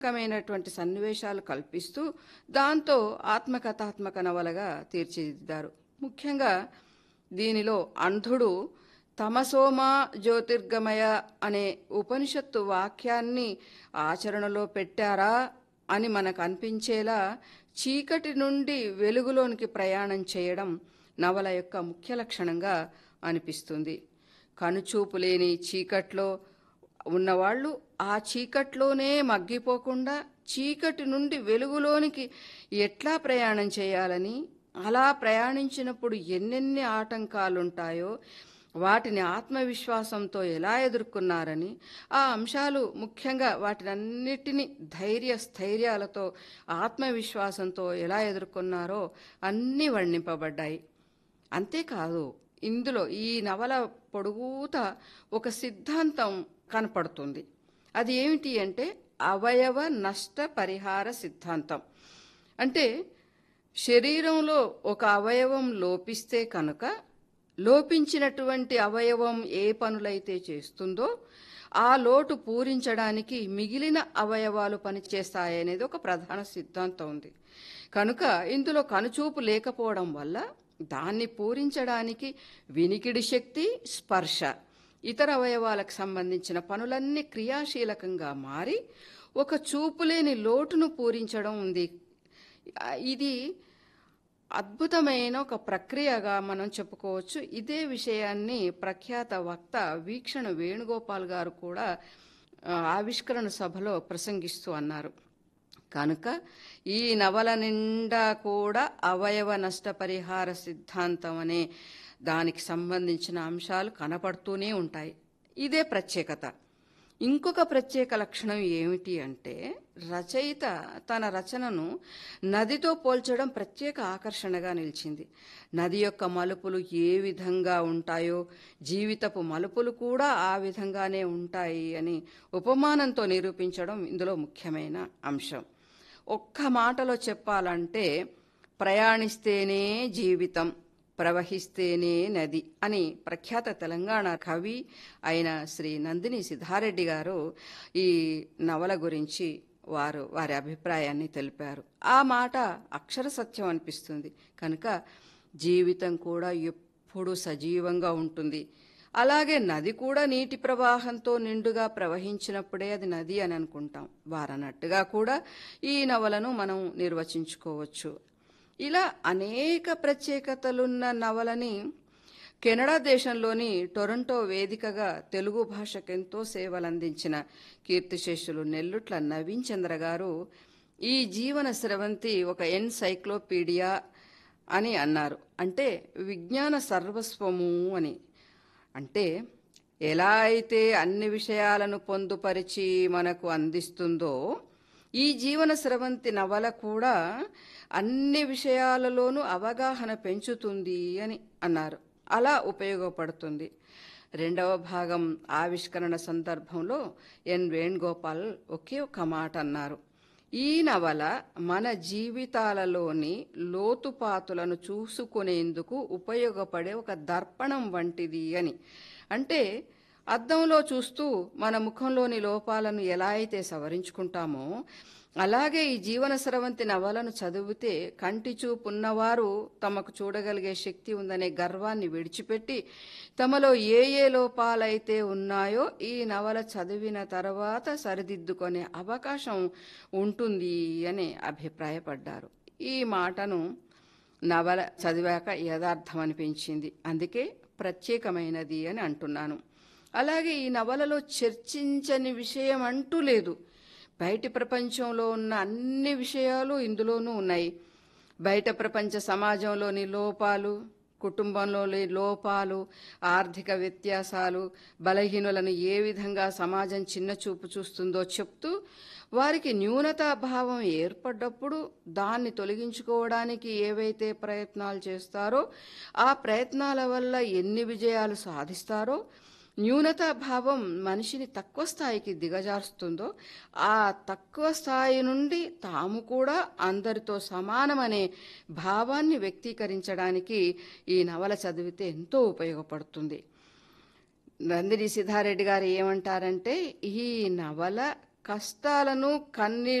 రకమైనటువంటి సన్నివేశాలు కల్పిస్తూ దాంతో ఆత్మకథాత్మక నవలగా తీర్చిదిద్దారు ముఖ్యంగా దీనిలో అంధుడు తమసోమా జ్యోతిర్గమయ అనే ఉపనిషత్తు వాక్యాన్ని ఆచరణలో పెట్టారా అని మనకు అనిపించేలా చీకటి నుండి వెలుగులోనికి ప్రయాణం చేయడం నవల యొక్క ముఖ్య లక్షణంగా అనిపిస్తుంది కనుచూపు లేని చీకట్లో ఉన్నవాళ్ళు ఆ చీకట్లోనే మగ్గిపోకుండా చీకటి నుండి వెలుగులోనికి ఎట్లా ప్రయాణం చేయాలని అలా ప్రయాణించినప్పుడు ఎన్నెన్ని ఆటంకాలుంటాయో వాటిని ఆత్మవిశ్వాసంతో ఎలా ఎదుర్కొన్నారని ఆ అంశాలు ముఖ్యంగా వాటినన్నిటినీ ధైర్య స్థైర్యాలతో ఆత్మవిశ్వాసంతో ఎలా ఎదుర్కొన్నారో అన్నీ వర్ణింపబడ్డాయి అంతేకాదు ఇందులో ఈ నవల పొడుగుత ఒక సిద్ధాంతం కనపడుతుంది అది ఏమిటి అంటే అవయవ నష్ట పరిహార సిద్ధాంతం అంటే శరీరంలో ఒక అవయవం లోపిస్తే కనుక లోపించినటువంటి అవయవం ఏ పనులైతే చేస్తుందో ఆ లోటు పూరించడానికి మిగిలిన అవయవాలు పనిచేస్తాయనేది ఒక ప్రధాన సిద్ధాంతం ఉంది కనుక ఇందులో కనుచూపు లేకపోవడం వల్ల దాన్ని పూరించడానికి వినికిడి శక్తి స్పర్శ ఇతర అవయవాలకు సంబంధించిన పనులన్నీ క్రియాశీలకంగా మారి ఒక చూపులేని లోటును పూరించడం ఉంది ఇది అద్భుతమైన ఒక ప్రక్రియగా మనం చెప్పుకోవచ్చు ఇదే విషయాన్ని ప్రఖ్యాత వక్త వీక్షణ వేణుగోపాల్ గారు కూడా ఆ, ఆవిష్కరణ సభలో ప్రసంగిస్తూ అన్నారు కనుక ఈ నవల నిండా కూడా అవయవ నష్టపరిహార సిద్ధాంతం అనే దానికి సంబంధించిన అంశాలు కనపడుతూనే ఉంటాయి ఇదే ప్రత్యేకత ఇంకొక ప్రత్యేక లక్షణం ఏమిటి అంటే రచయిత తన రచనను నదితో పోల్చడం ప్రత్యేక ఆకర్షణగా నిలిచింది నది యొక్క మలుపులు ఏ విధంగా ఉంటాయో జీవితపు మలుపులు కూడా ఆ విధంగానే ఉంటాయి అని ఉపమానంతో నిరూపించడం ఇందులో ముఖ్యమైన అంశం ఒక్క మాటలో చెప్పాలంటే ప్రయాణిస్తేనే జీవితం ప్రవహిస్తేనే నది అని ప్రఖ్యాత తెలంగాణ కవి అయిన శ్రీ నందిని సిద్ధారెడ్డి గారు ఈ నవల గురించి వారు వారి అభిప్రాయాన్ని తెలిపారు ఆ మాట అక్షర సత్యం అనిపిస్తుంది కనుక జీవితం కూడా ఎప్పుడూ సజీవంగా ఉంటుంది అలాగే నది కూడా నీటి ప్రవాహంతో నిండుగా ప్రవహించినప్పుడే అది నది అని అనుకుంటాం వారన్నట్టుగా కూడా ఈ నవలను మనం నిర్వచించుకోవచ్చు ఇలా అనేక ప్రత్యేకతలున్న నవలని కెనడా దేశంలోని టొరంటో వేదికగా తెలుగు భాషకెంతో సేవలందించిన కీర్తిశేషులు నెల్లుట్ల నవీన్ చంద్ర గారు ఈ జీవన స్రవంతి ఒక ఎన్సైక్లోపీడియా అని అన్నారు అంటే విజ్ఞాన సర్వస్వము అని అంటే ఎలా అయితే అన్ని విషయాలను పొందుపరిచి మనకు అందిస్తుందో ఈ జీవన స్రవంతి నవల కూడా అన్ని విషయాలలోనూ అవగాహన పెంచుతుంది అని అన్నారు అలా ఉపయోగపడుతుంది రెండవ భాగం ఆవిష్కరణ సందర్భంలో ఎన్ వేణుగోపాల్ ఒకే ఒక మాట అన్నారు ఈ నవల మన జీవితాలలోని లోతుపాతులను చూసుకునేందుకు ఉపయోగపడే ఒక దర్పణం వంటిది అని అంటే అద్దంలో చూస్తూ మన ముఖంలోని లోపాలను ఎలా అయితే సవరించుకుంటామో అలాగే ఈ జీవన స్రవంతి నవలను చదివితే కంటి చూపు ఉన్నవారు తమకు చూడగలిగే శక్తి ఉందనే గర్వాన్ని విడిచిపెట్టి తమలో ఏ ఏ లోపాలైతే ఉన్నాయో ఈ నవల చదివిన తర్వాత సరిదిద్దుకునే అవకాశం ఉంటుంది అని అభిప్రాయపడ్డారు ఈ మాటను నవల చదివాక యథార్థం అనిపించింది అందుకే ప్రత్యేకమైనది అని అంటున్నాను అలాగే ఈ నవలలో చర్చించని విషయం అంటూ లేదు బయటి ప్రపంచంలో ఉన్న అన్ని విషయాలు ఇందులోనూ ఉన్నాయి బయట ప్రపంచ సమాజంలోని లోపాలు కుటుంబంలోని లోపాలు ఆర్థిక వ్యత్యాసాలు బలహీనులను ఏ విధంగా సమాజం చిన్న చూపు చూస్తుందో చెప్తూ వారికి న్యూనతాభావం ఏర్పడ్డప్పుడు దాన్ని తొలగించుకోవడానికి ఏవైతే ప్రయత్నాలు చేస్తారో ఆ ప్రయత్నాల వల్ల ఎన్ని విజయాలు సాధిస్తారో న్యూనతాభావం మనిషిని తక్కువ స్థాయికి దిగజారుస్తుందో ఆ తక్కువ స్థాయి నుండి తాము కూడా అందరితో సమానమనే భావాన్ని వ్యక్తీకరించడానికి ఈ నవల చదివితే ఎంతో ఉపయోగపడుతుంది నందిని సిద్ధారెడ్డి గారు ఏమంటారంటే ఈ నవల కష్టాలను కన్నీ